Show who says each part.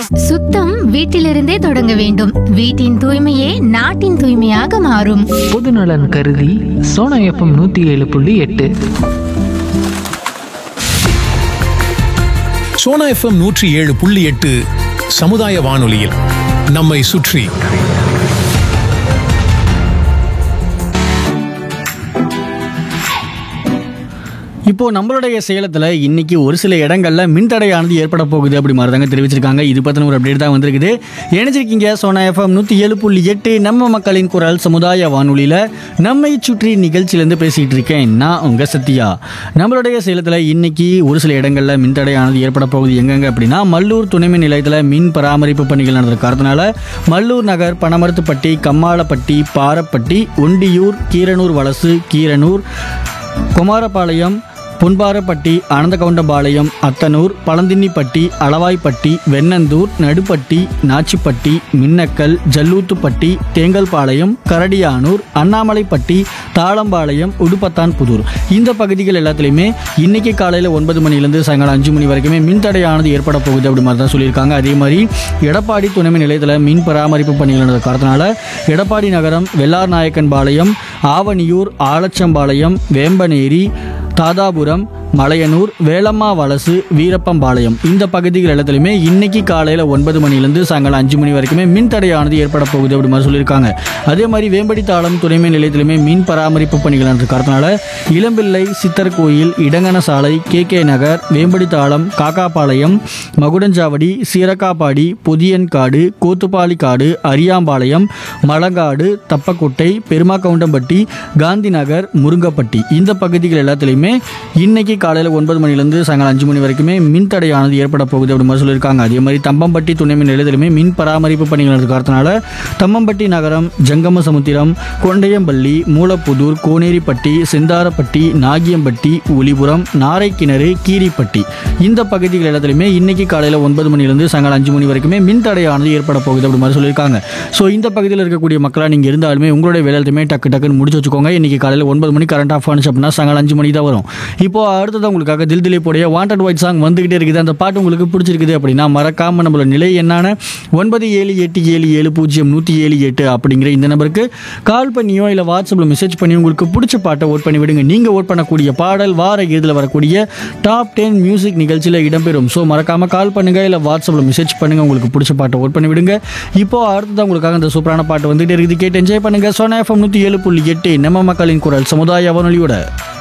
Speaker 1: சுத்தம் வீட்டிலிருந்தே தொடங்க வேண்டும் வீட்டின் தூய்மையே நாட்டின் தூய்மையாக மாறும்
Speaker 2: பொதுநலன் கருதி சோனா எஃப்எம் நூற்றி ஏழு புள்ளி எட்டு
Speaker 3: சோனா எஃப்எம் நூற்றி ஏழு புள்ளி எட்டு சமுதாய வானொலியில் நம்மை சுற்றி
Speaker 4: இப்போ நம்மளுடைய சேலத்தில் இன்னைக்கு ஒரு சில இடங்கள்ல மின்தடையானது ஏற்பட போகுது அப்படி மாதிரி தாங்க தெரிவிச்சிருக்காங்க இது பற்றின ஒரு அப்டேட் தான் வந்திருக்குது இணைஞ்சிருக்கீங்க சோனா எஃப்எம் நூற்றி ஏழு புள்ளி எட்டு நம்ம மக்களின் குரல் சமுதாய வானொலியில் நம்மை சுற்றி நிகழ்ச்சியிலேருந்து பேசிகிட்டு இருக்கேன் நான் உங்கள் சத்யா நம்மளுடைய சேலத்தில் இன்னைக்கு ஒரு சில இடங்களில் மின்தடையானது ஏற்பட போகுது எங்கெங்க அப்படின்னா மல்லூர் துணைமின் நிலையத்தில் மின் பராமரிப்பு பணிகள் நடந்த காரணத்தினால மல்லூர் நகர் பனமரத்துப்பட்டி கம்மாளப்பட்டி பாரப்பட்டி ஒண்டியூர் கீரனூர் வலசு கீரனூர் குமாரபாளையம் புன்பாரப்பட்டி அனந்தகவுண்டபாளையம் அத்தனூர் பழந்தின்னிப்பட்டி அளவாய்ப்பட்டி வெண்ணந்தூர் நடுப்பட்டி நாச்சிப்பட்டி மின்னக்கல் ஜல்லூத்துப்பட்டி தேங்கல்பாளையம் கரடியானூர் அண்ணாமலைப்பட்டி தாளம்பாளையம் உடுப்பத்தான் புதூர் இந்த பகுதிகள் எல்லாத்துலேயுமே இன்னைக்கு காலையில் ஒன்பது மணிலேருந்து சாயங்காலம் அஞ்சு மணி வரைக்குமே மின்தடையானது ஏற்பட போகுது அப்படி மாதிரி தான் சொல்லியிருக்காங்க அதே மாதிரி எடப்பாடி துணைமின் நிலையத்தில் மின் பராமரிப்பு பணிகள் நடந்த காரணத்தினால எடப்பாடி நகரம் வெள்ளார் நாயக்கன் பாளையம் ஆவணியூர் ஆலச்சம்பாளையம் வேம்பனேரி தாதாபுரம் மலையனூர் வேலம்மா வலசு வீரப்பம்பாளையம் இந்த பகுதிகள் எல்லாத்துலையுமே இன்னைக்கு காலையில் ஒன்பது மணிலேருந்து சாயங்காலம் அஞ்சு மணி வரைக்குமே மின் தடையானது ஏற்பட போகுது அப்படி மாதிரி சொல்லியிருக்காங்க அதே மாதிரி வேம்படித்தாளம் துணைமின் நிலையத்திலுமே மின் பராமரிப்பு பணிகள் நடந்த காரணத்தினால இளம்பிள்ளை சித்தர் கோயில் இடங்கன சாலை கே கே நகர் வேம்படித்தாளம் காக்காபாளையம் மகுடஞ்சாவடி சீரக்காப்பாடி புதியன்காடு கோத்துப்பாலி காடு அரியாம்பாளையம் மலங்காடு தப்பக்கோட்டை பெருமாக்கவுண்டம்பட்டி காந்தி நகர் முருங்கப்பட்டி இந்த பகுதிகள் எல்லாத்துலேயுமே இன்னைக்கு காலையில் ஒன்பது மணிலேருந்து சாயங்காலம் அஞ்சு மணி வரைக்குமே மின் தடையானது ஏற்பட போகுது அப்படி மாதிரி சொல்லியிருக்காங்க அதே மாதிரி தம்பம்பட்டி துணை மின் நிலையத்திலுமே மின் பராமரிப்பு பணிகள் நடந்த காரணத்தினால தம்பம்பட்டி நகரம் ஜங்கமசமுத்திரம் கொண்டையம்பள்ளி மூலப்புதூர் கோனேரிப்பட்டி செந்தாரப்பட்டி நாகியம்பட்டி ஒலிபுரம் நாரைக்கிணறு கீரிப்பட்டி இந்த பகுதிகள் எல்லாத்துலையுமே இன்னைக்கு காலையில் ஒன்பது மணிலேருந்து சாயங்காலம் அஞ்சு மணி வரைக்குமே மின் தடையானது ஏற்பட போகுது அப்படி மாதிரி சொல்லியிருக்காங்க ஸோ இந்த பகுதியில் இருக்கக்கூடிய மக்களாக நீங்கள் இருந்தாலுமே உங்களுடைய வேலையுமே டக்கு டக்குன்னு முடிச்சு வச்சுக்கோங்க இன்னைக்கு காலையில் ஒன்பது மணி கரண்ட் ஆஃப் ஆனிச்சு அப்படின்னா சாயங்காலம் அஞ்சு மணி தான் வரும் இப்போ அடுத்தது உங்களுக்காக தில் திலீப்புடைய வாண்டட் ஒயிட் சாங் வந்துகிட்டே இருக்குது அந்த பாட்டு உங்களுக்கு பிடிச்சிருக்குது அப்படின்னா மறக்காம நம்மளோட நிலை என்னான ஒன்பது ஏழு எட்டு ஏழு ஏழு பூஜ்ஜியம் நூற்றி ஏழு எட்டு அப்படிங்கிற இந்த நம்பருக்கு கால் பண்ணியோ இல்லை வாட்ஸ்அப்பில் மெசேஜ் பண்ணி உங்களுக்கு பிடிச்ச பாட்டை ஓட் பண்ணி விடுங்க நீங்கள் ஓட் பண்ணக்கூடிய பாடல் வார இறுதியில் வரக்கூடிய டாப் டென் மியூசிக் நிகழ்ச்சியில் இடம்பெறும் ஸோ மறக்காம கால் பண்ணுங்க இல்லை வாட்ஸ்அப்பில் மெசேஜ் பண்ணுங்க உங்களுக்கு பிடிச்ச பாட்டை ஓட் பண்ணி விடுங்க இப்போ அடுத்தது உங்களுக்காக இந்த சூப்பரான பாட்டு வந்துகிட்டே இருக்குது கேட்டு என்ஜாய் பண்ணுங்க சோனா எஃப்எம் நூற்றி ஏழு புள்ளி எட்டு நம்ம மக்களின் குரல் சமுதாய வானொலியோட